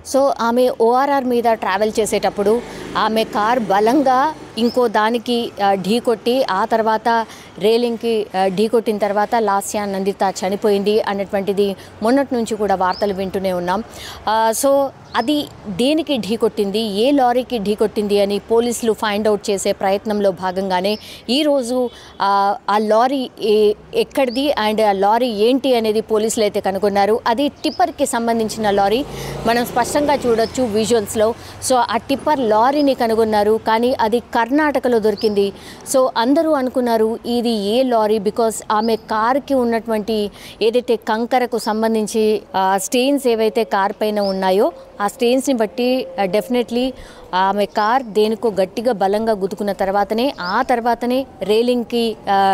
So ఆమె ORR మీద travel చేసేటప్పుడు ఆమె కార్ బలంగా ఇంకో దానికి ఆ, ఢీకొట్టి ఆ తర్వాత రేలింగ్కి ఆ, ఢీకొట్టిన తర్వాత లాస్యా నందిత చనిపోయింది అన్నటువంటిది మొన్నటి నుంచి కూడా వార్తలు వింటూనే ఉన్నాం ఆ, సో అది దేనికి ఢీకొట్టింది ఏ లారీకి ఢీకొట్టింది అని పోలీసులు ఫైండ్ అవుట్ చేసే ప్రయత్నంలో భాగంగానే ఈరోజు ఆ, ఆ లారీ ఏ- ఎక్కడిది అండ్ ఆ లారీ ఏంటి అనేది పోలీసులు అయితే కనుగొన్నారు అది టిప్పర్కి సంబంధించిన లారీ మనం స్పష్టంగా చూడొచ్చు విజువల్స్లో సో ఆ టిప్పర్ లారీని కనుగొన్నారు కానీ అది కర్ణాటకలో దొరికింది సో అందరూ అనుకున్నారు ఇది ఏ లారీ బికాస్ ఆమె కార్కి ఉన్నటువంటి ఏదైతే కంకరకు సంబంధించి స్టెయిన్స్ ఏవైతే కార్ పైన ఉన్నాయో ఆ స్టెయిన్స్ని బట్టి డెఫినెట్లీ ఆమె కార్ దేనికో గట్టిగా బలంగా గుద్దుకున్న తర్వాతనే ఆ తర్వాతనే రేలింగ్కి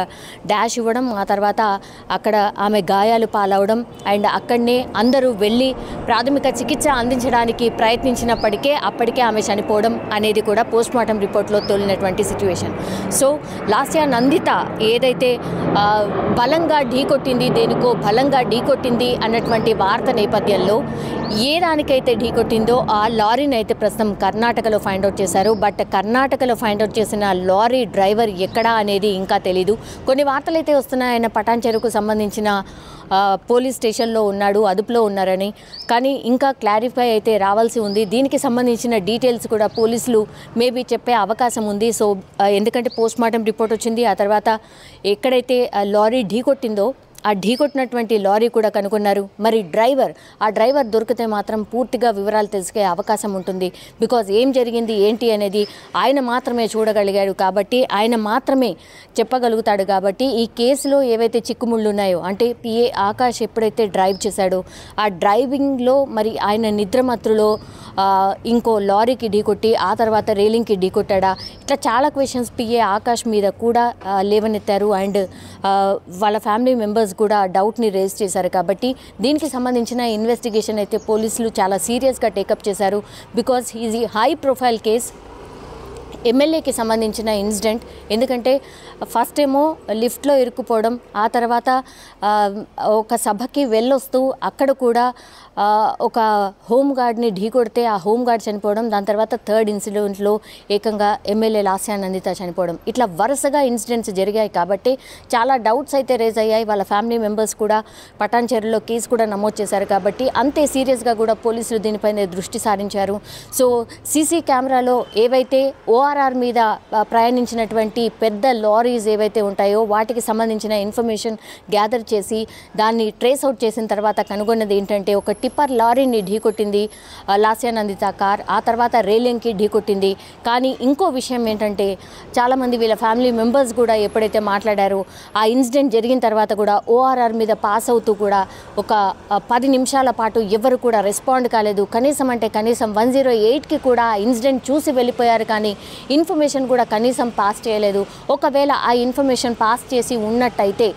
డాష్ ఇవ్వడం ఆ తర్వాత అక్కడ ఆమె గాయాలు పాలవడం అండ్ అక్కడనే అందరూ వెళ్ళి ప్రాథమిక చికిత్స అందించడానికి ప్రయత్నించినప్పటికే అప్పటికే ఆమె చనిపోవడం అనేది కూడా పోస్ట్ మార్టం రిపోర్ట్లో తోలినటువంటి సిచ్యువేషన్ సో లాస్యా నందిత ఏదైతే ఆ, బలంగా ఢీకొట్టింది దేనికో బలంగా ఢీకొట్టింది అన్నటువంటి వార్త నేపథ్యంలో ఏ దానికైతే ఢీకొట్టిందో ఆ లారీని అయితే ప్రస్తుతం కర్ణాటకలో ఫైండ్ అవుట్ చేశారు బట్ కర్ణాటకలో ఫైండ్ అవుట్ చేసిన లారీ డ్రైవర్ ఎక్కడా అనేది ఇంకా తెలీదు కొన్ని వార్తలు అయితే వస్తున్నాయి ఆయన పటాన్ చెరుకు సంబంధించిన ఆ, పోలీస్ స్టేషన్లో ఉన్నాడు అదుపులో ఉన్నారని కానీ ఇంకా క్లారిఫై అయితే రావాల్సి ఉంది దీనికి సంబంధించిన డీటెయిల్స్ కూడా పోలీసులు మేబీ చెప్పే అవకాశం ఉంది సో ఆ, ఎందుకంటే పోస్ట్ మార్టం రిపోర్ట్ వచ్చింది ఆ తర్వాత ఎక్కడైతే ఆ లారీ ఢీకొట్టిందో ఆ ఢీకొట్టినటువంటి లారీ కూడా కనుగొన్నారు మరి డ్రైవర్ ఆ డ్రైవర్ దొరికితే మాత్రం పూర్తిగా వివరాలు తెలుసుకే అవకాశం ఉంటుంది బికాజ్ ఏం జరిగింది ఏంటి అనేది ఆయన మాత్రమే చూడగలిగాడు కాబట్టి ఆయన మాత్రమే చెప్పగలుగుతాడు కాబట్టి ఈ కేసులో ఏవైతే చిక్కుముళ్ళు ఉన్నాయో అంటే పిఏ ఆకాష్ ఎప్పుడైతే డ్రైవ్ చేశాడో ఆ డ్రైవింగ్లో మరి ఆయన నిద్రమత్తులో ఆ, ఇంకో లారీకి ఢీకొట్టి ఆ తర్వాత రైలింగ్కి ఢీకొట్టాడా ఇట్లా చాలా క్వశ్చన్స్ పిఏ ఆకాష్ మీద కూడా ఆ, లేవనెత్తారు అండ్ ఆ, వాళ్ళ ఫ్యామిలీ మెంబర్స్ కూడా డౌట్ని రేజ్ చేశారు కాబట్టి దీనికి సంబంధించిన ఇన్వెస్టిగేషన్ అయితే పోలీసులు చాలా సీరియస్గా టేకప్ చేశారు because is a high profile case ఎమ్మెల్యేకి సంబంధించిన ఇన్సిడెంట్ ఎందుకంటే ఫస్ట్ ఏమో లిఫ్ట్లో ఇరుక్కుపోవడం ఆ తర్వాత ఆ, ఒక సభకి వెళ్ళొస్తూ అక్కడ కూడా ఆ, ఒక హోమ్ గార్డ్ని ఢీకొడితే ఆ హోమ్ గార్డ్ చనిపోవడం దాని తర్వాత థర్డ్ ఇన్సిడెంట్లో ఏకంగా ఎమ్మెల్యే లాస్యానందిత చనిపోవడం ఇట్లా వరుసగా ఇన్సిడెంట్స్ జరిగాయి కాబట్టి చాలా డౌట్స్ అయితే రేజ్ అయ్యాయి వాళ్ళ ఫ్యామిలీ మెంబర్స్ కూడా పటాన్ చెరువులో కేసు కూడా నమోదు చేశారు కాబట్టి అంతే సీరియస్గా కూడా పోలీసులు దీనిపైన దృష్టి సారించారు సో సీసీ కెమెరాలో ఏవైతే ఓఆర్ఆర్ మీద ఆ, ప్రయాణించినటువంటి పెద్ద లారీస్ ఏవైతే ఉంటాయో వాటికి సంబంధించిన ఇన్ఫర్మేషన్ గ్యాదర్ చేసి దాన్ని ట్రేస్ అవుట్ చేసిన తర్వాత కనుగొన్నది ఏంటంటే ఒక టిప్పర్ లారీని ఢీకొట్టింది ఆ, లాస్యానందిత కార్ ఆ తర్వాత రేలింగ్కి ఢీకొట్టింది కానీ ఇంకో విషయం ఏంటంటే చాలామంది వీళ్ళ ఫ్యామిలీ మెంబర్స్ కూడా ఎప్పుడైతే మాట్లాడారో ఆ ఇన్సిడెంట్ జరిగిన తర్వాత కూడా ఓఆర్ఆర్ మీద పాస్ అవుతూ కూడా ఒక ఆ, పది నిమిషాల పాటు ఎవరు కూడా రెస్పాండ్ కాలేదు కనీసం అంటే కనీసం వన్ జీరో ఎయిట్కి కూడా ఆ ఇన్సిడెంట్ చూసి వెళ్ళిపోయారు కానీ ఇన్ఫర్మేషన్ కూడా కనీసం పాస్ చేయలేదు ఒకవేళ ఆ ఇన్ఫర్మేషన్ పాస్ చేసి ఉన్నట్టయితే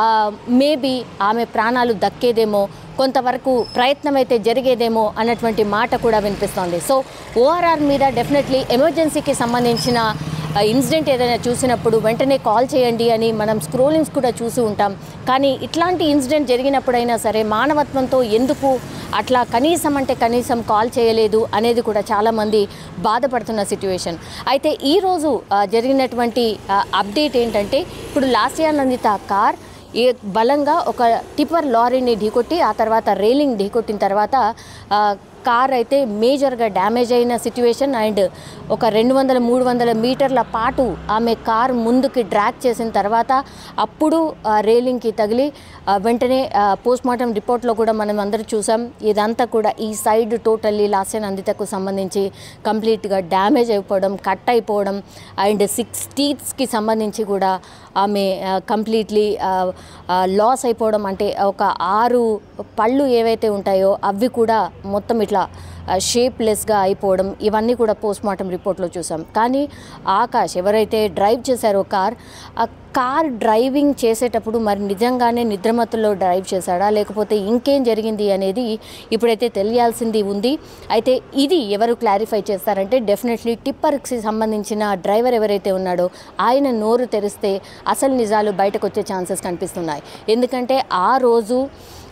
మేబీ ఆమె ప్రాణాలు దక్కేదేమో కొంతవరకు ప్రయత్నం అయితే జరిగేదేమో అన్నటువంటి మాట కూడా వినిపిస్తోంది సో ఓఆర్ఆర్ మీద డెఫినెట్లీ ఎమర్జెన్సీకి సంబంధించిన ఆ, ఇన్సిడెంట్ ఏదైనా చూసినప్పుడు వెంటనే కాల్ చేయండి అని మనం స్క్రోలింగ్స్ కూడా చూసి ఉంటాం కానీ ఇట్లాంటి ఇన్సిడెంట్ జరిగినప్పుడైనా సరే మానవత్వంతో ఎందుకు అట్లా కనీసం అంటే కనీసం కాల్ చేయలేదు అనేది కూడా చాలామంది బాధపడుతున్న సిచ్యువేషన్ అయితే ఈరోజు ఆ, జరిగినటువంటి ఆ, అప్డేట్ ఏంటంటే ఇప్పుడు లాస్యానందిత కార్ ఏ బలంగా ఒక టిప్పర్ లారీని ఢీకొట్టి ఆ తర్వాత రైలింగ్ ఢీకొట్టిన తర్వాత ఆ, కార్ అయితే మేజర్గా డ్యామేజ్ అయిన సిచ్యువేషన్ అండ్ ఒక రెండు వందల మూడు వందల మీటర్ల పాటు ఆమె కార్ ముందుకి డ్రాక్ చేసిన తర్వాత అప్పుడు ఆ రైలింగ్కి తగిలి ఆ, వెంటనే పోస్ట్ మార్టం రిపోర్ట్లో కూడా మనం అందరూ చూసాం ఇదంతా కూడా ఈ సైడ్ టోటల్లీ లాస్యన్ అందితకు సంబంధించి కంప్లీట్గా డ్యామేజ్ అయిపోవడం కట్ అయిపోవడం అండ్ సిక్స్ టీత్స్కి సంబంధించి కూడా ఆమె కంప్లీట్లీ లాస్ అయిపోవడం అంటే ఒక ఆరు పళ్ళు ఏవైతే ఉంటాయో అవి కూడా మొత్తం ఇట్లా షేప్లెస్గా అయిపోవడం ఇవన్నీ కూడా పోస్ట్ మార్టం రిపోర్ట్లో చూసాం కానీ ఆకాష్ ఎవరైతే డ్రైవ్ చేశారో కార్ ఆ కార్ డ్రైవింగ్ చేసేటప్పుడు మరి నిజంగానే నిద్రమత్తులో డ్రైవ్ చేశాడా లేకపోతే ఇంకేం జరిగింది అనేది ఇప్పుడైతే తెలియాల్సింది ఉంది అయితే ఇది ఎవరు క్లారిఫై చేస్తారంటే డెఫినెట్లీ టిప్పర్కి సంబంధించిన డ్రైవర్ ఎవరైతే ఉన్నాడో ఆయన నోరు తెరిస్తే అసలు నిజాలు బయటకు వచ్చే ఛాన్సెస్ కనిపిస్తున్నాయి ఎందుకంటే ఆ రోజు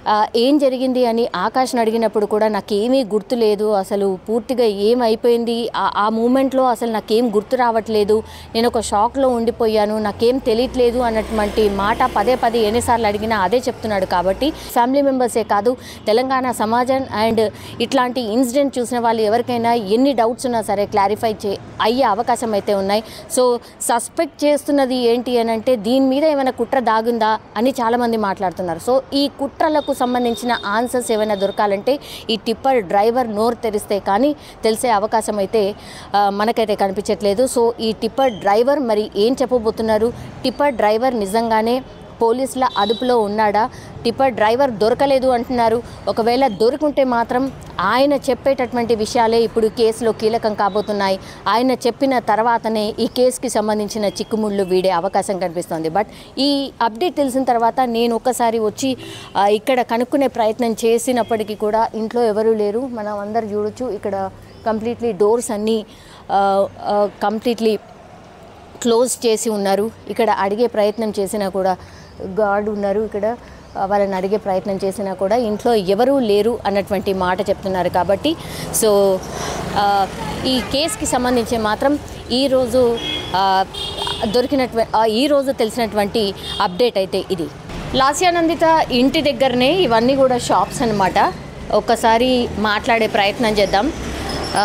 ఆ, ఏం జరిగింది అని ఆకాష్ని అడిగినప్పుడు కూడా నాకేమీ గుర్తు లేదు అసలు పూర్తిగా ఏమైపోయింది ఆ- ఆ మూమెంట్లో అసలు నాకేం గుర్తు రావట్లేదు నేను ఒక షాక్లో ఉండిపోయాను నాకేం తెలియట్లేదు అన్నటువంటి మాట పదే పదే ఎన్నిసార్లు అడిగినా అదే చెప్తున్నాడు కాబట్టి ఫ్యామిలీ మెంబర్సే కాదు తెలంగాణ సమాజం అండ్ ఇట్లాంటి ఇన్సిడెంట్ చూసిన వాళ్ళు ఎవరికైనా ఎన్ని డౌట్స్ ఉన్నా సరే క్లారిఫై చే అయ్యే అవకాశం అయితే ఉన్నాయి సో సస్పెక్ట్ చేస్తున్నది ఏంటి అని అంటే దీని మీద ఏమైనా కుట్ర దాగుందా అని చాలామంది మాట్లాడుతున్నారు సో ఈ కుట్రలకు సంబంధించిన ఆన్సర్స్ ఏమైనా దొరకాలంటే ఈ టిప్పర్ డ్రైవర్ నోరు తెరిస్తే కానీ తెలిసే అవకాశం అయితే ఆ, మనకైతే కనిపించట్లేదు సో ఈ టిప్పర్ డ్రైవర్ మరి ఏం చెప్పబోతున్నారు టిప్పర్ డ్రైవర్ నిజంగానే పోలీసుల అదుపులో ఉన్నాడా టిప్పర్ డ్రైవర్ దొరకలేదు అంటున్నారు ఒకవేళ దొరుకుంటే మాత్రం ఆయన చెప్పేటటువంటి విషయాలే ఇప్పుడు కేసులో కీలకం కాబోతున్నాయి ఆయన చెప్పిన తర్వాతనే ఈ కేసుకి సంబంధించిన చిక్కుముళ్ళు వీడే అవకాశం కనిపిస్తోంది బట్ ఈ అప్డేట్ తెలిసిన తర్వాత నేను ఒక్కసారి వచ్చి ఆ, ఇక్కడ కనుక్కునే ప్రయత్నం చేసినప్పటికీ కూడా ఇంట్లో ఎవరూ లేరు మనం అందరు చూడొచ్చు ఇక్కడ కంప్లీట్లీ డోర్స్ అన్నీ కంప్లీట్లీ క్లోజ్ చేసి ఉన్నారు ఇక్కడ అడిగే ప్రయత్నం చేసినా కూడా గార్డ్ ఉన్నారు ఇక్కడ ఆ, వాళ్ళని అడిగే ప్రయత్నం చేసినా కూడా ఇంట్లో ఎవరూ లేరు అన్నటువంటి మాట చెప్తున్నారు కాబట్టి సో ఆ, ఈ కేసుకి సంబంధించి మాత్రం ఈరోజు దొరికినటువంటి ఈరోజు తెలిసినటువంటి అప్డేట్ అయితే ఇది లాస్యానందిత ఇంటి దగ్గరనే ఇవన్నీ కూడా షాప్స్ అన్నమాట ఒక్కసారి మాట్లాడే ప్రయత్నం చేద్దాం ఆ,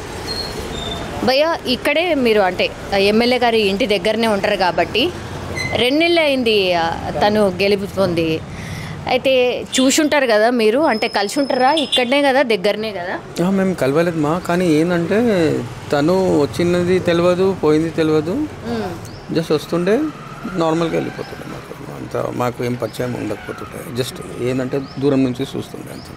భయ్య ఇక్కడే మీరు అంటే ఎమ్మెల్యే గారి ఇంటి దగ్గరనే ఉంటారు కాబట్టి రెండేళ్ళు అయింది ఆ, తను గెలుపు పొంది అయితే చూసుంటారు కదా మీరు అంటే కలిసి ఉంటారా ఇక్కడనే కదా దగ్గరనే కదా ఆ, మేము కలవలేదు మా కానీ ఏంటంటే తను వచ్చినది తెలియదు పోయింది తెలియదు జస్ట్ వస్తుండే నార్మల్గా వెళ్ళిపోతుండే మాకు అంత మాకు ఏం పరిచయం ఉండకపోతుండే జస్ట్ ఏంటంటే దూరం నుంచి చూస్తుండే అంత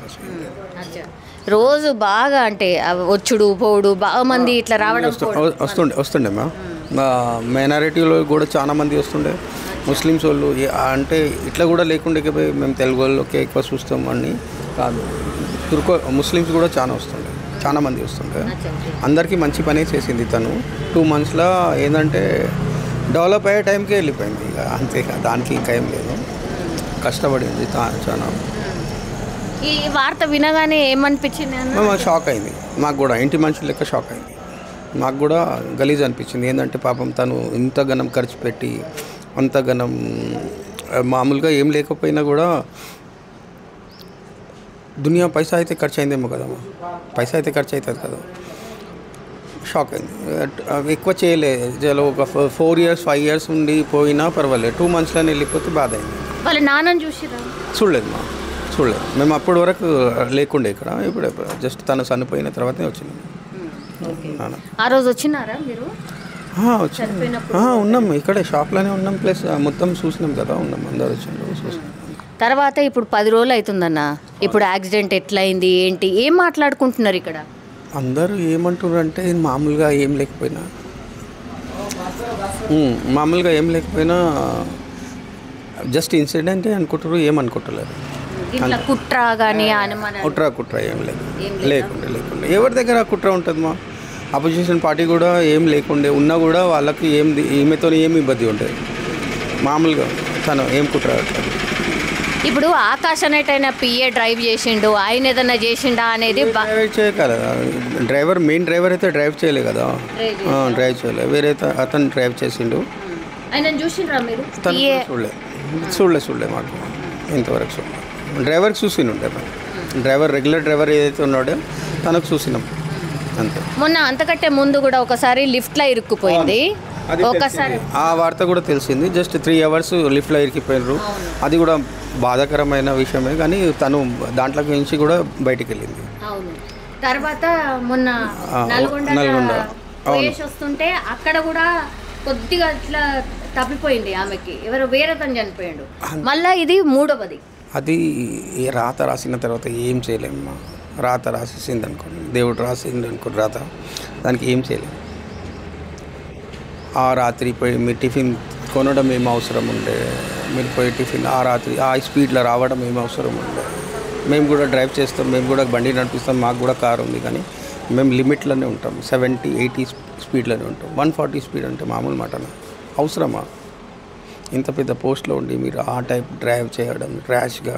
రోజు బాగా అంటే ఆ వచ్చుడు పోవుడు బాగా మంది ఇట్లా రావడం వస్తు- వస్తుండే వస్తుండే మా మా మైనారిటీలో కూడా చాలా మంది వస్తుండే ముస్లిమ్స్ వాళ్ళు ఏ- అంటే ఇట్లా కూడా లేకుండే ఇక పోయి మేము తెలుగు వాళ్ళకే ఎక్కువ చూస్తాం అని కాదు తుర్కో ముస్లిమ్స్ కూడా చాలా వస్తుండే చాలా మంది వస్తుండే అందరికీ మంచి పనే చేసింది తను టూ మంత్స్లో ఏంటంటే డెవలప్ అయ్యే టైంకే వెళ్ళిపోయింది ఇక అంతే ఇక దానికి ఇంకా ఏం లేదు కష్టపడింది తా- చాలా ఈ వార్త వినగానే ఏమనిపించింది అన్న మేము షాక్ అయింది మాకు కూడా ఇంటి మనుషుల లెక్క షాక్ అయింది మాకు కూడా గలీజ్ అనిపించింది ఏంటంటే పాపం తను ఇంత గనం ఖర్చు పెట్టి అంత గనం ఆ, మామూలుగా ఏం లేకపోయినా కూడా దునియా పైసా అయితే ఖర్చు అయిందేమో కదమ్మా పైసా అయితే ఖర్చు అవుతుంది కదా షాక్ అయింది ఆ, ఎక్కువ చేయలేదు చలో ఒక ఫోర్ ఇయర్స్ ఫైవ్ ఇయర్స్ ఉండి పోయినా పర్వాలేదు టూ మంత్స్లోనే వెళ్ళిపోతే బాధ అయింది వాళ్ళ నాన్నని చూసిరా చూడలేదు మా చూడలేదు మేము అప్పటి వరకు లేకుండే ఇక్కడ ఇప్పుడు జస్ట్ తను చనిపోయిన తర్వాతే వచ్చింది నాన్న. ఆ రోజు వచ్చినారా మీరు ఆ, వచ్చింది ఆ, ఉన్నాం ఇక్కడే షాప్లోనే ఉన్నాం ప్లస్ మొత్తం చూసినాం కదా ఉన్నాం అందరు వచ్చిండ్రు చూసినాం తర్వాత ఇప్పుడు పది రోజులు అవుతుందన్న ఇప్పుడు యాక్సిడెంట్ ఎట్లయింది ఏంటి ఏం మాట్లాడుకుంటున్నారు ఇక్కడ అందరూ ఏమంటున్నారు అంటే మామూలుగా ఏం లేకపోయినా ఉమ్, మామూలుగా ఏం లేకపోయినా జస్ట్ ఇన్సిడెంటే అనుకుంటారు ఏమనుకుంటలేరు ఇట్లా కుట్ర కానీ అనుమానం కుట్ర కుట్ర ఏం లేదు లేకుండే లేకుండే ఎవరి దగ్గర కుట్ర ఉంటుంది మా అపోజిషన్ పార్టీ కూడా ఏం లేకుండే ఉన్నా కూడా వాళ్ళకి ఏం ది- ఈమెతో ఏం ఇబ్బంది ఉంటుంది మామూలుగా తను ఏం కుట్ర అట్లా. ఇప్పుడు ఆకాశ్ అనేటైన పిఏ డ్రైవ్ చేసిండు ఆయన ఏదైనా చేసిండా అనేది బా- డ్రైవ్ చేయగల డ్రైవర్ మెయిన్ డ్రైవర్ అయితే డ్రైవ్ చేయలే కదా ఆ, డ్రైవ్ చేయలే వేరే త- అతను డ్రైవ్ చేసిండు ఆయన చూసిండ్రా మీరు తను పిఏ చూడలే చూడలే చూడలే మాకు ఇంతవరకు చూడలే డ్రైవర్కి చూసిండు డ్రైవర్ రెగ్యులర్ డ్రైవర్ ఏదైతే ఉన్నాడో తనకు చూసినాం అంతే మొన్న అంతకంటే ముందు కూడా ఒకసారి లిఫ్ట్ లో ఇరుక్కుపోయింది అది ఒకసారి తెలిసింది. ఆ వార్త కూడా తెలిసింది జస్ట్ త్రీ అవర్స్ లిఫ్ట్లో ఇరికిపోయినారు అది కూడా బాధాకరమైన విషయమే కానీ తను దాంట్లోకి నుంచి కూడా బయటికి వెళ్ళింది అవును తర్వాత మొన్న ఆ, నల్గొండ నల్గొండ. పోయేసి వస్తుంటే అక్కడ కూడా కొద్దిగా ఇట్లా తప్పిపోయింది ఆమెకి ఎవరు వేరే తను చనిపోయాడు మళ్ళా ఇది మూడవది అది ఈ రాత రాసిన తర్వాత ఏం చేయలేమ్మా రాత రాసేసింది అనుకోండి దేవుడు రాసింది అనుకోండి రాత దానికి ఏం చేయలేము ఆ రాత్రి పోయి మీ టిఫిన్ కొనడం ఏం అవసరం ఉండే మీరు పోయి టిఫిన్ ఆ రాత్రి ఆ స్పీడ్లో రావడం ఏం అవసరం ఉండే మేము కూడా డ్రైవ్ చేస్తాం మేము కూడా బండి నడిపిస్తాం మాకు కూడా కారు ఉంది కానీ మేము లిమిట్లోనే ఉంటాం సెవెంటీ ఎయిటీ స్పీడ్లోనే ఉంటాం వన్ ఫార్టీ స్పీడ్ అంటే మామూలు మాటనా అవసరమా ఇంత పెద్ద పోస్ట్లో ఉండి మీరు ఆ టైప్ డ్రైవ్ చేయడం ర్యాష్గా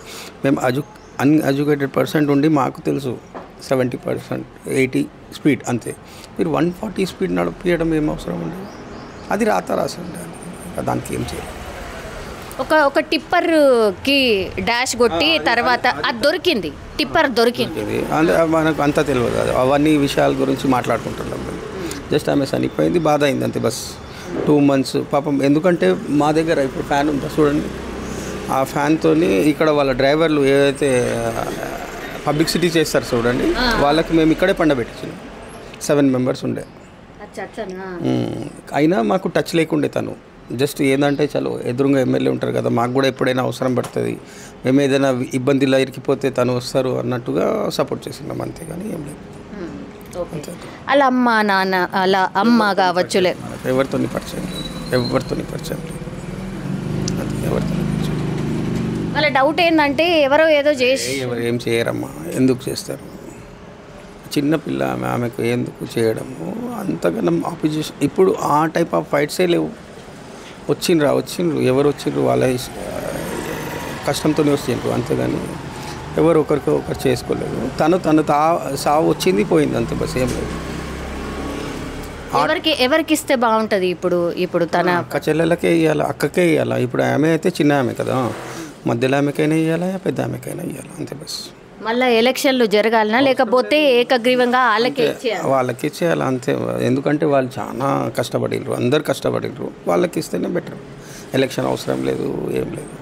మేము అజు అన్ఎడ్యుకేటెడ్ పర్సెంట్ ఉండి మాకు తెలుసు సెవెంటీ పర్సెంట్ ఎయిటీ స్పీడ్ అంతే మీరు వన్ ఫార్టీ స్పీడ్ నడిపించడం ఏం అవసరం అండి అది రాత రాసండి ఇంకా దానికి ఏం చేయాలి ఒక ఒక టిప్పర్కి డాష్ కొట్టి తర్వాత అది దొరికింది టిప్పర్ దొరికింది ఇది అంటే మనకు అంతా తెలియదు అది అవన్నీ విషయాల గురించి మాట్లాడుకుంటున్నాం మేము జస్ట్ ఆమె చనిపోయింది బాధ అయింది అంతే బస్ టూ మంత్స్ పాపం ఎందుకంటే మా దగ్గర ఇప్పుడు ఫ్యాన్ ఉందా చూడండి ఆ ఫ్యాన్తో ఇక్కడ వాళ్ళ డ్రైవర్లు ఏదైతే పబ్లిక్ సిటీ చేస్తారు చూడండి వాళ్ళకి మేము ఇక్కడే పండబెట్టించినాం సెవెన్ మెంబర్స్ ఉండే మ్మ్. అయినా మాకు టచ్ లేకుండే తను జస్ట్ ఏంటంటే చలో ఎదురుగా ఎమ్మెల్యే ఉంటారు కదా మాకు కూడా ఎప్పుడైనా అవసరం పడుతుంది మేము ఏదైనా ఇబ్బందిలో ఇరికిపోతే తను వస్తారు అన్నట్టుగా సపోర్ట్ చేసినాం అంతేగాని ఏం లేదు అలా అమ్మ నాన్న అలా అమ్మ కావచ్చులే మనకు ఎవరితో పరిచయం లేదు ఎవరితో పరిచయం లేదు అది ఎవరితో పరిచయం లేదు. వాళ్ళ డౌట్ ఏంటంటే ఎవరో ఏదో చేసి ఎవరు ఏం చేయరమ్మా ఎందుకు చేస్తారు చిన్న పిల్ల ఆమె ఆమెకు ఎందుకు చేయడము అంతగానం ఆపోజిషన్ ఇప్పుడు ఆ టైప్ ఆఫ్ ఫైట్సే లేవు వచ్చిండ్రా వచ్చిండ్రు ఎవరు వచ్చిండ్రు వాళ్ళ ఇస్- కష్టంతోనే వచ్చిండ్రు అంతేగాని ఎవరు ఒకరికి ఒకరు చేసుకోలేదు తను తను తా సావు వచ్చింది పోయింది అంతే బస్ ఏం లేదు ఎవరికి ఎవరికి ఇస్తే బాగుంటుంది ఇప్పుడు ఇప్పుడు తన అక్క చెల్లెలకే ఇవ్వాలి అక్కకే ఇవ్వాలి ఇప్పుడు ఆమె అయితే చిన్న ఆమె కదా మధ్యలో ఆమెకైనా ఇవ్వాలి పెద్ద ఆమెకైనా ఇవ్వాలి అంతే బస్ మళ్ళీ ఎలక్షన్లు జరగాలనా లేకపోతే ఏకగ్రీవంగా వాళ్ళకే ఇచ్చేయాలి వాళ్ళకి ఇచ్చేయాలి అంతే ఎందుకంటే వాళ్ళు చాలా కష్టపడినరు అందరు కష్టపడినరు వాళ్ళకి ఇస్తేనే బెటర్ ఎలక్షన్ అవసరం లేదు ఏం లేదు